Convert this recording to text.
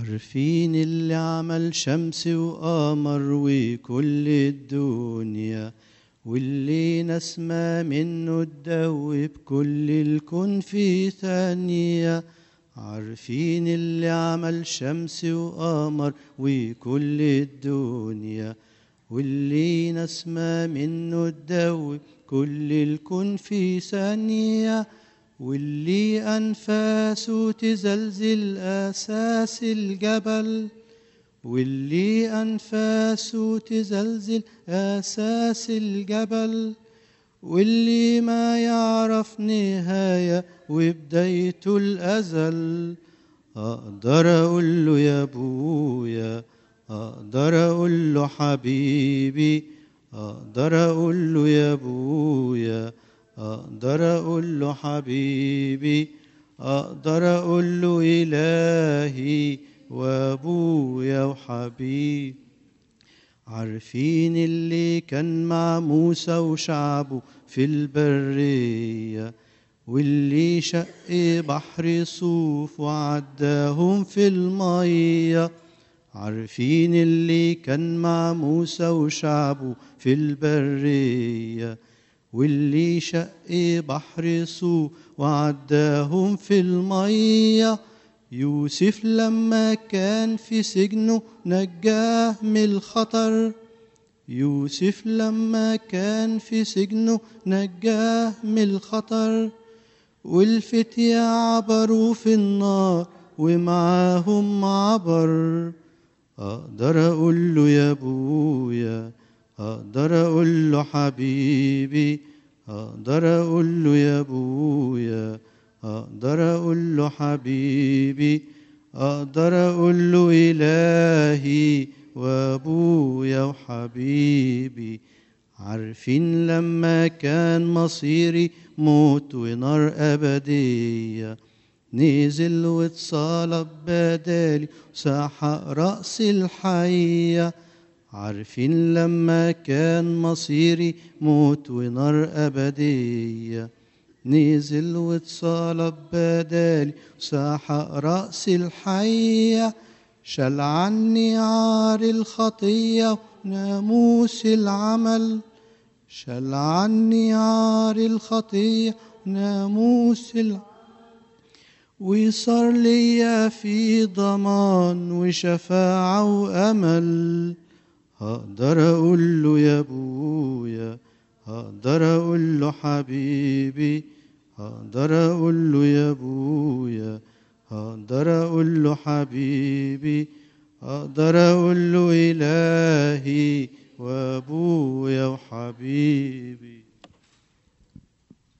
عارفين اللي عمل شمس وقمر وكل الدنيا واللي نسمة منه تدوب كل الكون في ثانية عارفين اللي عمل شمس وقمر وكل الدنيا واللي نسمة منه تدوب كل الكون في ثانية واللي أنفاسه تزلزل أساس الجبل واللي أنفاسه تزلزل أساس الجبل واللي ما يعرف نهاية وبدايته الأزل أقدر أقول له يا أبويا أقدر أقول له حبيبي أقدر أقول له يا أبويا أقدر أقول له حبيبي أقدر أقول له إلهي وأبويا وحبيبي عارفين اللي كان مع موسى وشعبه في البرية واللي شق بحر صوف وعداهم في المية عارفين اللي كان مع موسى وشعبه في البرية واللي شق بحر صوف وعداهم في الميه يوسف لما كان في سجنه نجاه من الخطر يوسف لما كان في سجنه نجاه من الخطر والفتية عبروا في النار ومعاهم عبر أقدر أقول له يا أبويا أقدر أقول له حبيبي أقدر أقول له يا أبويا أقدر أقول له حبيبي أقدر أقول له إلهي وأبويا وحبيبي عارفين لما كان مصيري موت ونار أبدية نزل واتصلب بدالي وسحق رأس الحية عارفين لما كان مصيري موت ونار أبدية نزل واتصلب بدالي وسحق رأس الحية شال عني عار الخطية وناموس العمل شال عني عار الخطية وناموس العمل وصار ليا في ضمان وشفاعة وأمل هقدر أقول له يا أبويا هقدر أقول له حبيبي هقدر أقول له يا أبويا هقدر أقول له حبيبي أقدر أقول له إلهي وأبويا وحبيبي